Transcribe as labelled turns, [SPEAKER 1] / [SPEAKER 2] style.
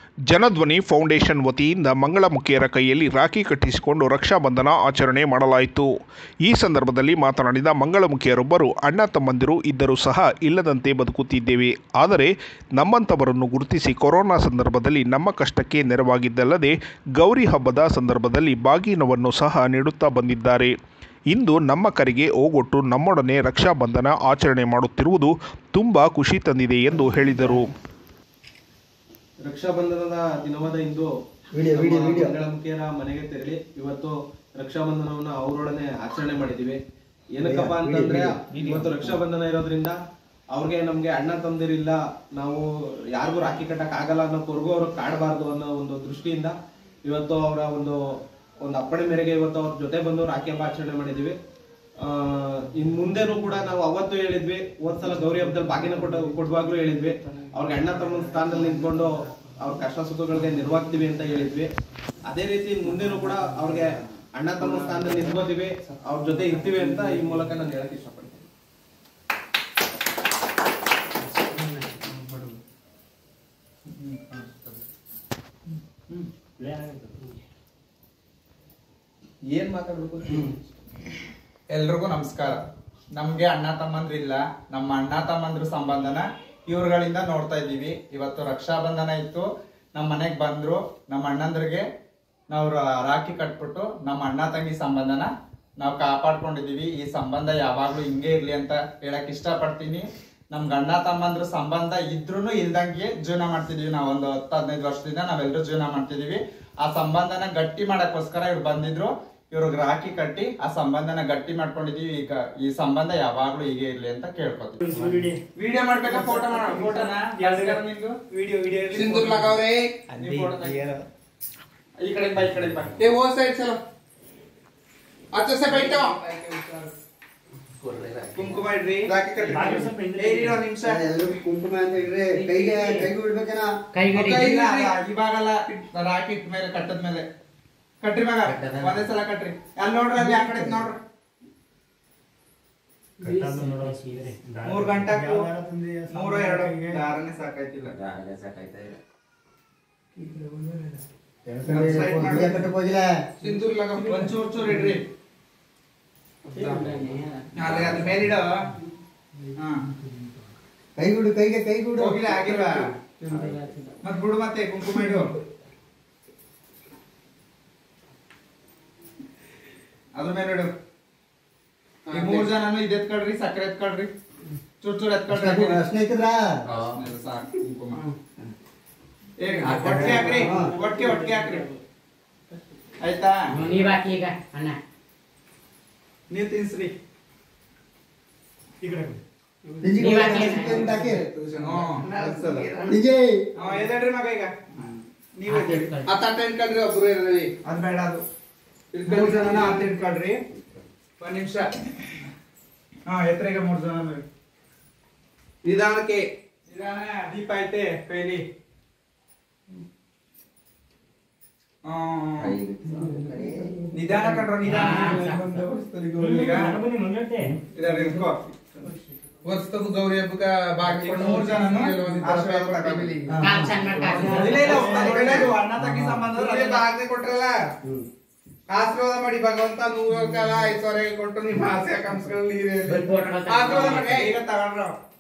[SPEAKER 1] Janadhwani foundation ವತಿಯಿಂದ ಮಂಗಳಮುಖಿಯರ ಕೈಯಲ್ಲಿ ರಾಖಿ ಕಟ್ಟಿಸಿಕೊಂಡು ರಕ್ಷಾಬಂಧನ ಆಚರಣೆ ಮಾಡಲಾಯಿತು ಈ ಸಂದರ್ಭದಲ್ಲಿ ಮಾತನಾಡಿದ ಮಂಗಳಮುಖಿಯರೊಬ್ಬರು ಅಣ್ಣ ತಮ್ಮಂದಿರು ಇದ್ದರೂ ಸಹ ಇಲ್ಲದಂತೆ ಬದುಕುತ್ತಿದ್ದೇವೆ ಆದರೆ ನಮ್ಮಂಥವರನ್ನು ಗುರುತಿಸಿ ಕೊರೋನಾ ಸಂದರ್ಭದಲ್ಲಿ ನಮ್ಮ ಕಷ್ಟಕ್ಕೆ ನೆರವಾಗಿದ್ದಲ್ಲದೆ ಗೌರಿ ಹಬ್ಬದ ಸಂದರ್ಭದಲ್ಲಿ ಬಾಗಿನವನ್ನು ಸಹ ನೀಡುತ್ತಾ ಬಂದಿದ್ದಾರೆ ಇಂದು ನಮ್ಮ ಕರೆಗೆ ಓಗೊಟ್ಟು ನಮ್ಮೊಡನೆ ರಕ್ಷಾಬಂಧನ ಆಚರಣೆ ಮಾಡುತ್ತಿರುವುದು ತುಂಬ ಖುಷಿ ತಂದಿದೆ ಎಂದು ಹೇಳಿದರು
[SPEAKER 2] ರಕ್ಷಾಬಂಧನದ ದಿನವಾದ ಇಂದು
[SPEAKER 3] ವಿಡಿಯೋ,
[SPEAKER 2] ನಮ್ಮ
[SPEAKER 3] ವಿಡಿಯೋ, ವಿಡಿಯೋ.
[SPEAKER 2] ಮಂಗಳಮುಖಿಯರ ಮನೆಗೆ ತೆರಳಿ ಇವತ್ತು ರಕ್ಷಾಬಂಧನವನ್ನ ಅವರೊಡನೆ ಆಚರಣೆ ಮಾಡಿದೀವಿ ಏನಕ್ಕಪ್ಪ ಅಂತಂದ್ರೆ ಇವತ್ತು ರಕ್ಷಾಬಂಧನ ಇರೋದ್ರಿಂದ ಅವ್ರಿಗೆ ನಮ್ಗೆ ಅಣ್ಣ ತಂದಿರಿಲ್ಲ ನಾವು ಯಾರಿಗೂ ರಾಖಿ ಕಟ್ಟಕ್ ಆಗಲ್ಲ ಅನ್ನೋ ಕೊರಗು ಅವ್ರಿಗೆ ಕಾಡಬಾರ್ದು ಅನ್ನೋ ಒಂದು ದೃಷ್ಟಿಯಿಂದ ಇವತ್ತು ಅವರ ಒಂದು ಒಂದು ಅಪ್ಪಣೆ ಮೇರೆಗೆ ಇವತ್ತು ಅವ್ರ ಜೊತೆ ಬಂದು ರಾಖಿ ಹಬ್ಬ ಆಚರಣೆ ಮಾಡಿದೀವಿ ಆ, ಇನ್ ಮುಂದೆನೂ ಕೂಡ ನಾವು ಅವತ್ತು ಹೇಳಿದ್ವಿ ಹೋದ್ಸಲ ಗೌರಿ ಹಬ್ಬದಲ್ಲಿ ಬಾಗಿನ ಕೊಟ್ಟ ಕೊಡುವಾಗ್ಲೂ ಹೇಳಿದ್ವಿ ಅವ್ರಿಗೆ ಅಣ್ಣ ತಮ್ಮನ ಸ್ಥಾನದಲ್ಲಿ ನಿಂತ್ಕೊಂಡು ಅವ್ರ ಕಷ್ಟ ಸುಖಗಳಿಗೆ ನಿರ್ವಾಗ್ತೀವಿ ಅಂತ ಹೇಳಿದ್ವಿ ಅದೇ ರೀತಿ ಮುಂದೆನೂ ಕೂಡ ಅವ್ರಿಗೆ ಅಣ್ಣ ತಮ್ಮನ ಸ್ಥಾನದಲ್ಲಿ ನಿಂತ್ಕೋತೀವಿ ಅವ್ರ ಜೊತೆ ಇರ್ತೀವಿ ಅಂತ ಈ ಮೂಲಕ ನಾನು ಹೇಳಕ್ ಇಷ್ಟಪಡ್ತೀನಿ ಏನ್ ಮಾತಾಡ್ಬೇಕು
[SPEAKER 4] ಎಲ್ರಿಗೂ ನಮಸ್ಕಾರ ನಮ್ಗೆ ಅಣ್ಣ ತಮ್ಮಂದ್ರಿಲ್ಲ ನಮ್ಮ ಅಣ್ಣ ತಮ್ಮಂದ್ರ ಸಂಬಂಧನ ಇವ್ರುಗಳಿಂದ ನೋಡ್ತಾ ಇದ್ದೀವಿ ಇವತ್ತು ರಕ್ಷಾಬಂಧನ ಇತ್ತು ನಮ್ಮ ಮನೆಗ್ ಬಂದ್ರು ನಮ್ಮ ಅಣ್ಣಂದ್ರಿಗೆ ನಾವು ರ- ರಾಖಿ ಕಟ್ಬಿಟ್ಟು ನಮ್ಮ ಅಣ್ಣ ತಂಗಿ ಸಂಬಂಧನ ನಾವು ಕಾಪಾಡ್ಕೊಂಡಿದೀವಿ ಈ ಸಂಬಂಧ ಯಾವಾಗ್ಲೂ ಹಿಂಗೆ ಇರ್ಲಿ ಅಂತ ಹೇಳಕ್ ಇಷ್ಟಪಡ್ತೀನಿ ನಮ್ ಗಂಡ ತಮ್ಮಂದ್ರ ಸಂಬಂಧ ಇದ್ರೂನು ಇಲ್ದಂಗೆ ಜೀವನ ಮಾಡ್ತಿದೀವಿ ನಾವು ಒಂದು ಹತ್ತು ಹದಿನೈದು ವರ್ಷದಿಂದ ನಾವೆಲ್ಲರೂ ಜೀವನ ಮಾಡ್ತಿದೀವಿ ಆ ಸಂಬಂಧನ ಗಟ್ಟಿ ಮಾಡಕ್ಕೋಸ್ಕರ ಇವ್ರು ಬಂದಿದ್ರು ಇವ್ರಿಗೆ ರಾಖಿ ಕಟ್ಟಿ ಆ ಸಂಬಂಧನ ಗಟ್ಟಿ ಮಾಡ್ಕೊಂಡಿದೀವಿ ಈಗ ಈ ಸಂಬಂಧ ಯಾವಾಗ್ಲೂ ಹೀಗೆ ಇರ್ಲಿ ಅಂತ ಕೇಳ್ಕೊತೀವಿ ವಿಡಿಯೋ ಮಾಡ್ಬೇಕಾ ಫೋಟೋ ಮಾಡ ಫೋಟೋನ ನಿಂದು
[SPEAKER 3] ವಿಡಿಯೋ ವಿಡಿಯೋ
[SPEAKER 4] ಸಿಂಧೂರ್ ಲಗಾವ್ರೆ ನೀ photo ತೆಗಿ. ಈ ಕಡೆ ಬಾ ಈ ಕಡೆ ಬಾ ಏ ಓ ಸೈಡ್ ಚಲೋ अच्छा से बैठो
[SPEAKER 2] ಕುಂಕುಮ ಇಡ್ರಿ
[SPEAKER 4] ರಾಖಿ ಕಟ್ಟಿ ಏ ಇರೋ ನಿಮಿಷ
[SPEAKER 3] ಎಲ್ಲರೂ ಕುಂಕುಮ ಅಂತ ಇಡ್ರಿ ಕೈಗೆ ಕೈಗೂ ಇಡ್ಬೇಕೇನ
[SPEAKER 4] ಇಲ್ಲ, ಅಲ್ಲ, ಇವಾಗಲ್ಲ ರಾಖಿ ಇಟ್ಟ ಮೇಲೆ ಕಟ್ಟದ ಮೇಲೆ ಕಟ್ರಿ ಮಗ ಒಂದೇ ಸಲ ಕಟ್ರಿ ಅಲ್ಲಿ ನೋಡ್ರಿ ಅಲ್ಲಿ ಆ ಕಡೆ ನೋಡ್ರಿ ಮೂರ್ ಗಂಟೆಗೂ ಮೂರು ಎರಡು ದಾರನೇ ಸಾಕಾಯ್ತಿಲ್ಲ
[SPEAKER 3] ವಿಡಿಯೋ ಕಟ್ಟಕ್ ಹೋಗಿಲ್ಲ
[SPEAKER 4] ಸಿಂಧೂರ್ ಲಗ ಒಂದ್ ಚೂರ್ ಚೂರ್ ಇಡ್ರಿ ಅದೇ ಅದ್ರ ಮೇಲೆ ಇಡೋ ಹಾ
[SPEAKER 3] ಕೈಗೂಡು ಕೈಗೆ ಕೈಗೂಡು
[SPEAKER 4] ಹೋಗಿಲ್ಲ ಆಗಿಲ್ವಾ ಮತ್ ಬಿಡು ಮತ್ತೆ ಕುಂಕುಮ ಇಡು ಅದ್ರ ಮೇಲೆ ಇಡು ಈ ಮೂರ್ ಜನನು ಇದ್ ಎತ್ಕೊಳ್ರಿ ಸಕ್ಕರೆ ಎತ್ಕೊಳ್ರಿ ಚೂರ್ ಚೂರ್ ಎತ್ಕೊಳ್ರಿ
[SPEAKER 3] ಸ್ನೇಹಿತರ
[SPEAKER 4] ಸಾಕು ಕುಂಕುಮ ಏ ಒಟ್ಟಿಗೆ ಹಾಕ್ರಿ ಒಟ್ಟಿಗೆ ಒಟ್ಟಿಗೆ ಹಾಕ್ರಿ ಆಯ್ತಾ
[SPEAKER 5] ನೀವ್ ಹಾಕಿ ಈಗ ಅಣ್ಣ
[SPEAKER 4] ನೀವ್ ತಿನ್ಸ್ರಿ
[SPEAKER 3] ನಿಜಿಗೆ
[SPEAKER 5] ನೀವ್ ಹಾಕಿ.
[SPEAKER 3] ಅಂತ ಹಾಕಿ
[SPEAKER 4] ಹ್ಮ್
[SPEAKER 3] ನಿಜಿ
[SPEAKER 4] ಹಾ ಎದ್ದೇಳ್ರಿ ಮಗ ಈಗ ನೀವ್
[SPEAKER 5] ಹಾಕಿ
[SPEAKER 4] ಎದ್ದೇಳ್ರಿ.
[SPEAKER 5] ಇಟ್ಕೊಳ್ಳಿ.
[SPEAKER 4] ಆ ತಟ್ಟ ಇಟ್ಕೊಳ್ರಿ ಒಬ್ರು ಇರ್ರಿ ಅದ್ ಬೇಡ ಅದು ಮೂರ್ ಜನನ ಹತ್ತು ಇಟ್ಕೊಳ್ರಿ ಒಂದ್ ನಿಮಿಷ ಹಾ ಎತ್ತರಿಗೆ ಮೂರ್ ಜನ ನಿಧಾನಕ್ಕೆ ನಿಧಾನ ದೀಪ ಐತೆ ಕೈಲಿ ಹ್ಮ್. ನಿಧಾನ ಕಣ್ರೋ ನಿಧಾನ ಈಗ ಇದಾರೆ ಇಟ್ಕೋ
[SPEAKER 6] ವಸ್ತುದು ಗೌರಿ ಹಬ್ಬಕ್ಕ ಬಾಗಿಕೊಂಡು
[SPEAKER 4] ಮೂರ್ ಜನನು ಆಶೀರ್ವಾದ ತಗೊಳ್ಳಿ.
[SPEAKER 5] ಕಾಲ್ ಸಣ್ಣ ಮಾಡ್ ಕಾಲ್ ಸಣ್ಣ.
[SPEAKER 4] ಇಲ್ಲ ಇಲ್ಲ ಒಳ್ಳೇದು ಅಣ್ಣ ತಂಗಿ ಸಂಬಂಧ
[SPEAKER 6] ಇವ್ರಿಗೆ ಬಾಗ್ನೆ ಕೊಟ್ರಲ್ಲ ಆಶೀರ್ವಾದ ಮಾಡಿ ಭಗವಂತ ನೂರು ಕಾಲ ಐಶ್ವರ್ಯ ಕೊಟ್ಟು ನಿಮ್ಮ ಆಸೆ ಕನಸುಗಳಲ್ಲಿ ಈಡೇರ್ಲಿ.
[SPEAKER 5] ಫೋಟೋ
[SPEAKER 6] ಆಶೀರ್ವಾದ ಮಾಡಿ
[SPEAKER 4] ಈಗ ತಗೊಂಡ್ರು